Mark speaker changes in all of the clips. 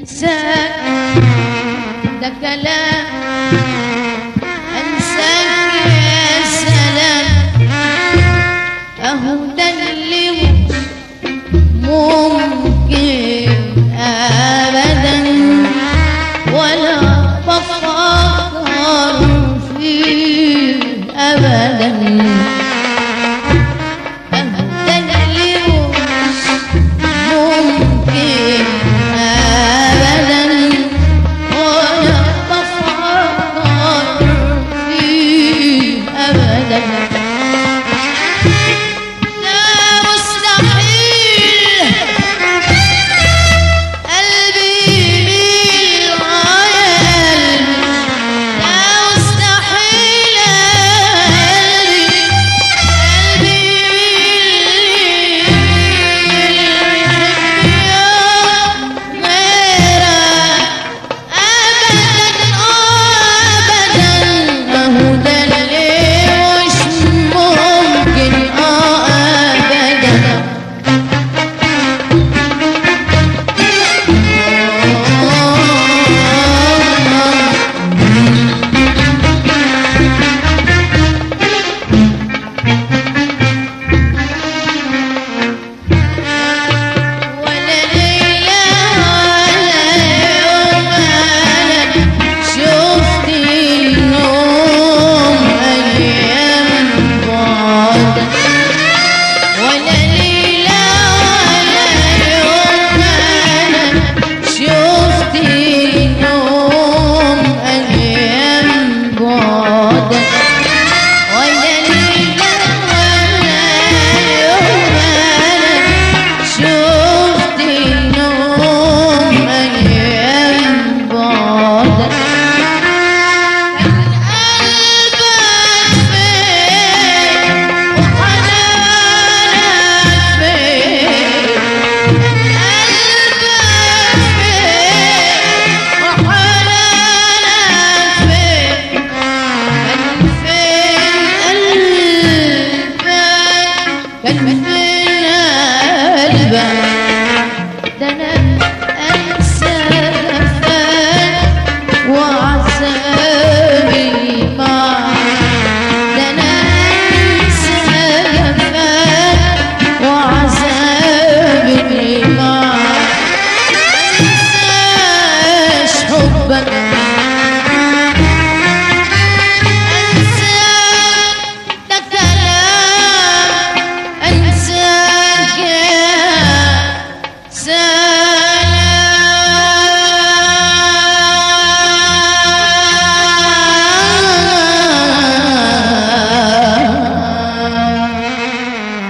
Speaker 1: انساك ده كلام انساك يا سلام اهو ده اللي مش ممكن ابدا ولا بفكر فيه ابدا اهو ده اللي مش ممكن ابدا ولا بفكر فيه ابدا لا مستحيل قلبي يميل غير لا مستحيل قلبي قلبي يميل غيرك أبدا أبدا أهو ده اللي مش ممكن أبدا ولا ليلة ولا يوم أنا شفت النوم أيام بعدك ولا ليلة ولا يوم أنا شفت النوم أيام بعدك ولا ليلة ولا يوم أنا شفت النوم أيام بعدك كان قلبك فين وحنانك فين قلبك فين وحنانك فين كان فين قلبك كان فين قلبك ده انا انسى جفاك وعذابي معك ده انا انسى جفاك وعذابي معك انساش حبك انساك ده كلام انساك يا سلام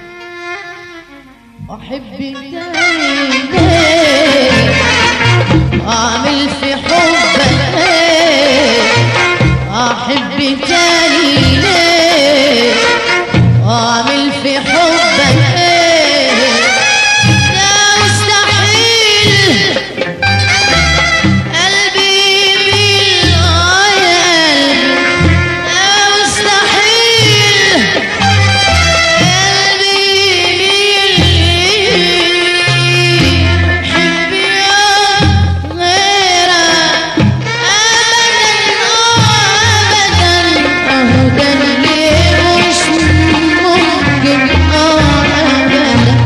Speaker 1: أحب تاني ليه أعمل في حبك إيه أحب تاني ليه أعمل في حبك إيه لا مستحيل قلبي يميل غير لا مستحيل قلبي يحب يا غيرك أبدا أبدا أهو ده اللي مش ممكن أبدا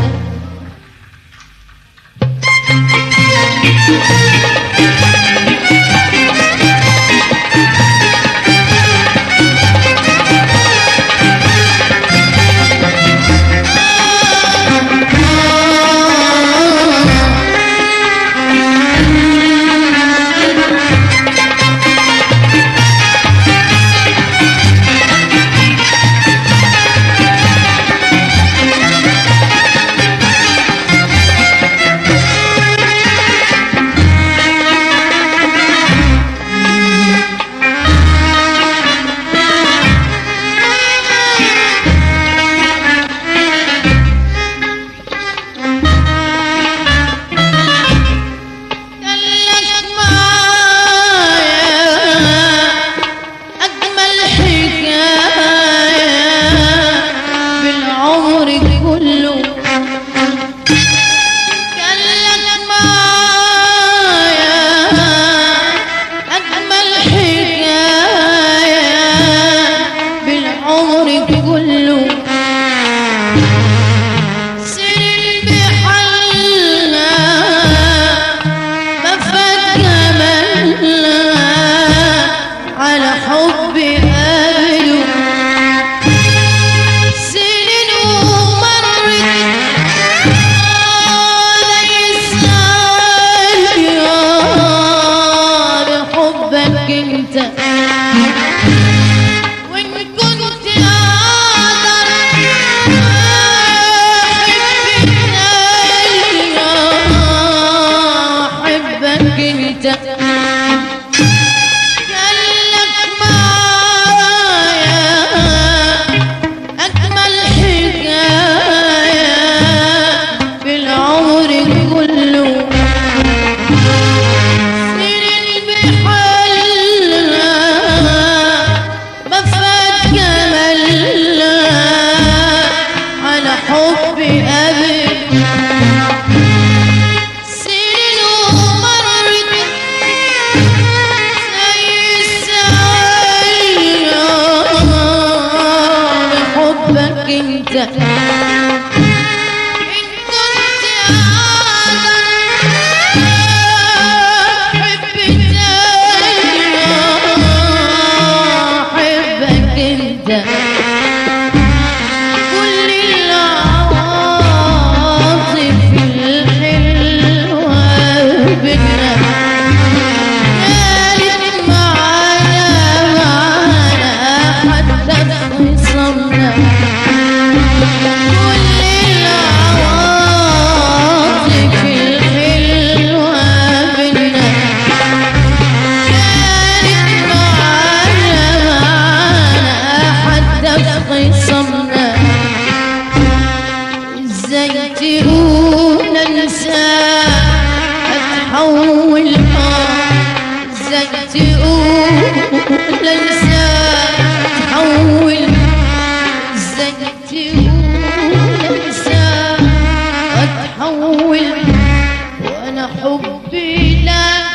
Speaker 1: حبي لك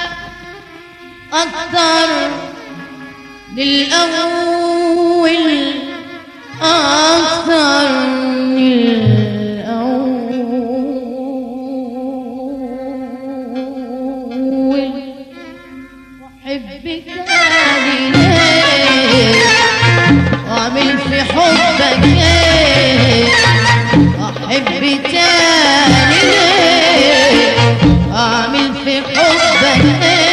Speaker 1: أكثر للأول أكثر للأول وحبك ليه وأعمل في حبك ايه أحب تاني ليه أعمل في حبك ايه